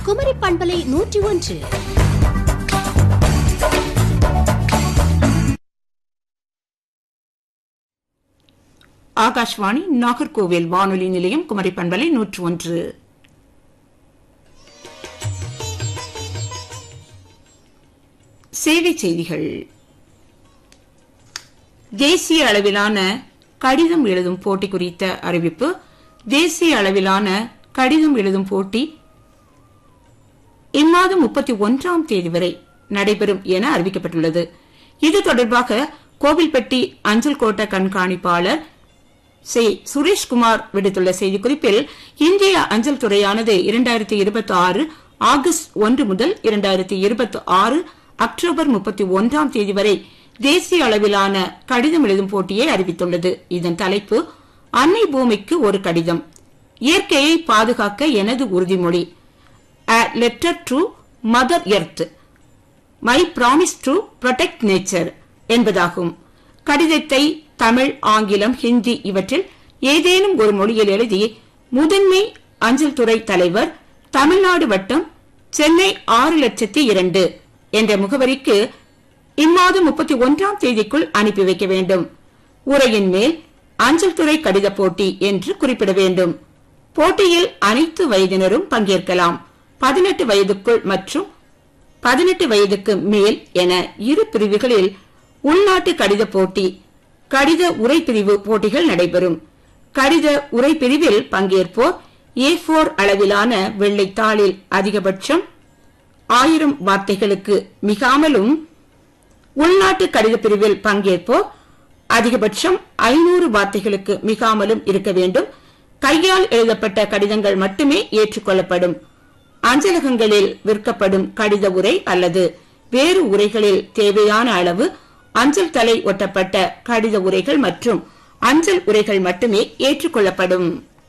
குமரி பண்பலை நூற்றி ஒன்று ஆகாஷ்வாணி நாகர்கோவில் வானொலி நிலையம் குமரி பண்பலை நூற்று ஒன்று சேவை செய்திகள் தேசிய அளவிலான கடிதம் எழுதும் போட்டி குறித்த அறிவிப்பு தேசிய அளவிலான கடிதம் எழுதும் போட்டி இம்மாதம் முப்பத்தி ஒன்றாம் தேதி வரை நடைபெறும் என அறிவிக்கப்பட்டுள்ளது இது தொடர்பாக கோவில்பட்டி அஞ்சல் கோட்ட கண்காணிப்பாளர் சி சுரேஷ்குமார் விடுத்துள்ள செய்திக்குறிப்பில் இந்திய அஞ்சல் துறையானது இரண்டாயிரத்தி இருபத்தி ஆறு ஆகஸ்ட் ஒன்று முதல் இரண்டாயிரத்தி இருபத்தி ஆறு அக்டோபர் முப்பத்தி ஒன்றாம் தேதி வரை தேசிய அளவிலான கடிதம் எழுதும் போட்டியை அறிவித்துள்ளது இதன் தலைப்பு அன்னை பூமிக்கு ஒரு கடிதம் இயற்கையை பாதுகாக்க எனது உறுதிமொழி A letter to Mother Earth. My promise to protect nature என்பதாகும் கடிதத்தை தமிழ் ஆங்கிலம் ஹிந்தி இவற்றில் ஏதேனும் ஒரு மொழியில் எழுதி முதன்மை அஞ்சல் துறை தலைவர் தமிழ்நாடு வட்டம் சென்னை ஆறு லட்சத்தி இரண்டு என்ற முகவரிக்கு இம்மாதம் முப்பத்தி ஒன்றாம் தேதிக்குள் அனுப்பி வைக்க வேண்டும் உரையின் மேல் அஞ்சல் துறை கடித போட்டி என்று குறிப்பிட வேண்டும் போட்டியில் அனைத்து வயதினரும் பங்கேற்கலாம் பதினெட்டு வயதுக்குள் மற்றும் பதினெட்டு வயதுக்கு மேல் என இரு பிரிவுகளில் உள்நாட்டு கடித போட்டி கடித உரை பிரிவு போட்டிகள் நடைபெறும் கடித உரை பிரிவில் பங்கேற்போர் ஏ போர் அளவிலான வெள்ளைத்தாளில் அதிகபட்சம் ஆயிரம் வார்த்தைகளுக்கு மிகாமலும் உள்நாட்டு கடித பிரிவில் பங்கேற்போர் அதிகபட்சம் ஐநூறு வார்த்தைகளுக்கு மிகாமலும் இருக்க வேண்டும் கையால் எழுதப்பட்ட கடிதங்கள் மட்டுமே ஏற்றுக்கொள்ளப்படும் அஞ்சலகங்களில் விற்கப்படும் கடித உரை அல்லது வேறு உரைகளில் தேவையான அளவு அஞ்சல் தலை ஒட்டப்பட்ட கடித உரைகள் மற்றும் அஞ்சல் உரைகள் மட்டுமே ஏற்றுக்கொள்ளப்படும்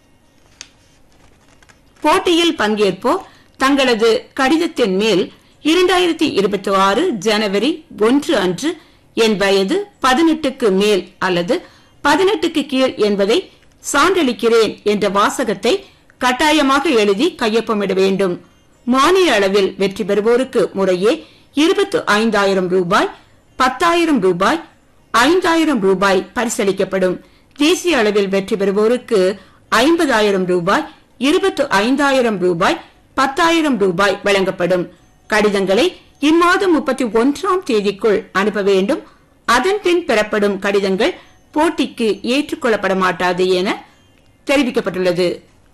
போட்டியில் பங்கேற்போர் தங்களது கடிதத்தின் மேல் இரண்டாயிரத்தி இருபத்தி ஆறு ஜனவரி ஒன்று அன்று என் வயது பதினெட்டுக்கு மேல் அல்லது பதினெட்டுக்கு கீழ் என்பதை சான்றளிக்கிறேன் என்ற வாசகத்தை கட்டாயமாக எழுதி கையொப்பமிட வேண்டும் மாநில அளவில் வெற்றி பெறுவோருக்கு முறையே இருபத்தி ஐந்தாயிரம் ரூபாய் பத்தாயிரம் ரூபாய் ஐந்தாயிரம் ரூபாய் பரிசளிக்கப்படும் தேசிய அளவில் வெற்றி பெறுவோருக்கு ஐம்பதாயிரம் ரூபாய் இருபத்தி ஐந்தாயிரம் ரூபாய் பத்தாயிரம் ரூபாய் வழங்கப்படும் கடிதங்களை இம்மாதம் முப்பத்தி ஒன்றாம் தேதிக்குள் அனுப்ப வேண்டும் அதன் பின் பெறப்படும் கடிதங்கள் போட்டிக்கு ஏற்றுக்கொள்ளப்பட மாட்டாது என தெரிவிக்கப்பட்டுள்ளது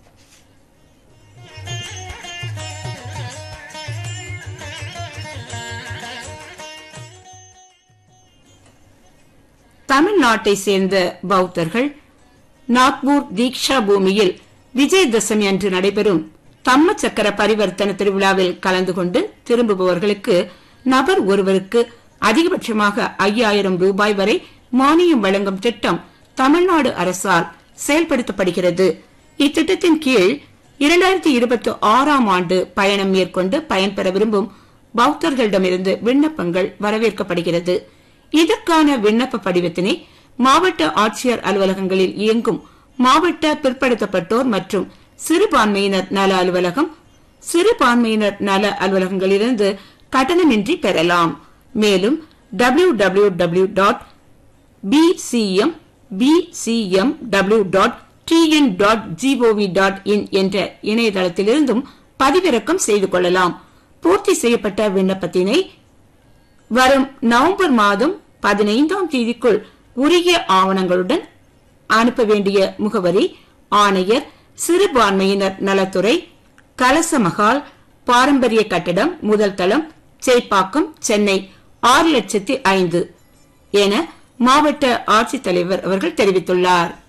தமிழ்நாட்டை சேர்ந்த பௌத்தர்கள் நாக்பூர் தீக்ஷா பூமியில் விஜயதசமி அன்று நடைபெறும் தம்ம சக்கர பரிவர்த்தன திருவிழாவில் கலந்து கொண்டு திரும்புபவர்களுக்கு நபர் ஒருவருக்கு அதிகபட்சமாக ஐயாயிரம் ரூபாய் வரை மானியம் வழங்கும் திட்டம் தமிழ்நாடு அரசால் செயல்படுத்தப்படுகிறது இத்திட்டத்தின் கீழ் இரண்டாயிரத்தி இருபத்தி ஆறாம் ஆண்டு பயணம் மேற்கொண்டு பயன்பெற விரும்பும் பௌத்தர்களிடமிருந்து விண்ணப்பங்கள் வரவேற்கப்படுகிறது இதற்கான விண்ணப்ப படிவத்தினை மாவட்ட ஆட்சியர் அலுவலகங்களில் இயங்கும் மாவட்ட பிற்படுத்தப்பட்டோர் மற்றும் சிறுபான்மையினர் நல அலுவலகம் சிறுபான்மையினர் நல அலுவலகங்களிலிருந்து கட்டணமின்றி பெறலாம் மேலும் W W W dot PCM PCM W dot TN dot GOV dot in என்ற இணையதளத்திலிருந்தும் பதிவிறக்கம் செய்து கொள்ளலாம் பூர்த்தி செய்யப்பட்ட விண்ணப்பத்தினை வரும் நவம்பர் மாதம் பதினைந்தாம் தேதிக்குள் உரிய ஆவணங்களுடன் அனுப்ப வேண்டிய முகவரி ஆணையர் சிறுபான்மையினர் நலத்துறை கலசமகால் பாரம்பரிய கட்டடம் முதல் தளம் சேப்பாக்கம் சென்னை ஆறு லட்சத்தி ஐந்து என மாவட்ட ஆட்சித்தலைவர் அவர்கள் தெரிவித்துள்ளார்